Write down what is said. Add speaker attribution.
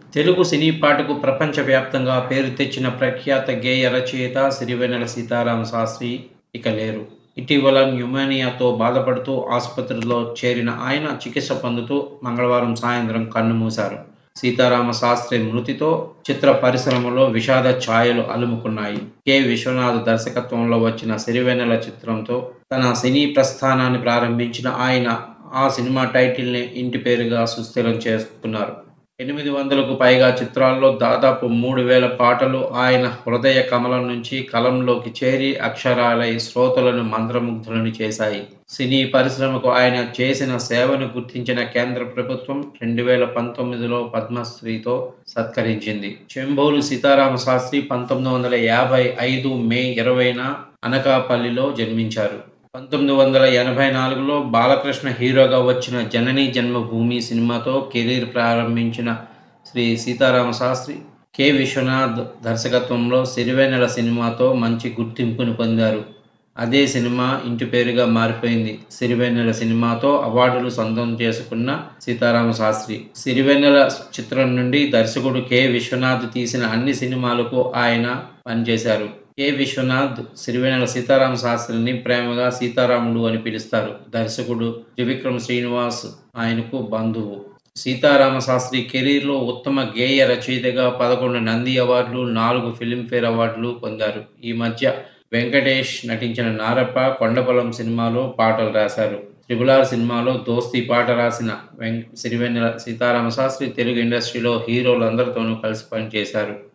Speaker 1: తెలుగు సినీ పాటకు ప్రపంచవ్యాప్తంగా పేరు తెచ్చిన ప్రఖ్యాత గేయ రచయిత సిరివెన్నెల సీతారామ శాస్త్రి ఇక లేరు ఇటీవల న్యూమోనియాతో బాధపడుతూ ఆసుపత్రిలో చేరిన ఆయన చికిత్స పొందుతూ మంగళవారం సాయంత్రం కన్నుమూశారు సీతారామ శాస్త్రి మృతితో చిత్ర పరిశ్రమలో విషాద ఛాయలు అలుముకున్నాయి కె విశ్వనాథ్ దర్శకత్వంలో వచ్చిన సిరివెన్నెల చిత్రంతో తన సినీ ప్రస్థానాన్ని ప్రారంభించిన ఆయన ఆ సినిమా టైటిల్ని ఇంటి పేరుగా సుస్థిరం చేసుకున్నారు ఎనిమిది వందలకు పైగా చిత్రాల్లో దాదాపు మూడు వేల పాటలు ఆయన హృదయ కమలం నుంచి కలంలోకి చేరి అక్షరాలై శ్రోతలను మంత్రముగ్ధులను చేశాయి సినీ పరిశ్రమకు ఆయన చేసిన సేవను గుర్తించిన కేంద్ర ప్రభుత్వం రెండు వేల పంతొమ్మిదిలో పద్మశ్రీతో సత్కరించింది చెంబోలు సీతారామ శాస్త్రి పంతొమ్మిది వందల యాభై ఐదు మే ఇరవైన అనకాపల్లిలో జన్మించారు పంతొమ్మిది వందల ఎనభై నాలుగులో బాలకృష్ణ హీరోగా వచ్చిన జనని జన్మభూమి సినిమాతో కెరీర్ ప్రారంభించిన శ్రీ సీతారామ శాస్త్రి కె విశ్వనాథ్ దర్శకత్వంలో సిరివెన్నెల సినిమాతో మంచి గుర్తింపును పొందారు అదే సినిమా ఇంటి పేరుగా మారిపోయింది సిరివెన్నెల సినిమాతో అవార్డులు సొంతం చేసుకున్న సీతారామ శాస్త్రి సిరివెన్నెల చిత్రం నుండి దర్శకుడు కె విశ్వనాథ్ తీసిన అన్ని సినిమాలకు ఆయన పనిచేశారు కె విశ్వనాథ్ సిరివెన్నెల సీతారామ శాస్త్రిని ప్రేమగా సీతారాముడు అని పిలుస్తారు దర్శకుడు త్రివిక్రమ్ శ్రీనివాస్ ఆయనకు బంధువు సీతారామ శాస్త్రి కెరీర్లో ఉత్తమ గేయ రచయితగా పదకొండు నంది అవార్డులు నాలుగు ఫిల్మ్ఫేర్ అవార్డులు పొందారు ఈ మధ్య వెంకటేష్ నటించిన నారప్ప కొండపొలం సినిమాలో పాటలు రాశారు త్రిబులార్ సినిమాలో దోస్తీ పాట రాసిన వెం సిరివెన్నెల సీతారామ శాస్త్రి తెలుగు ఇండస్ట్రీలో హీరోలందరితోనూ కలిసి పనిచేశారు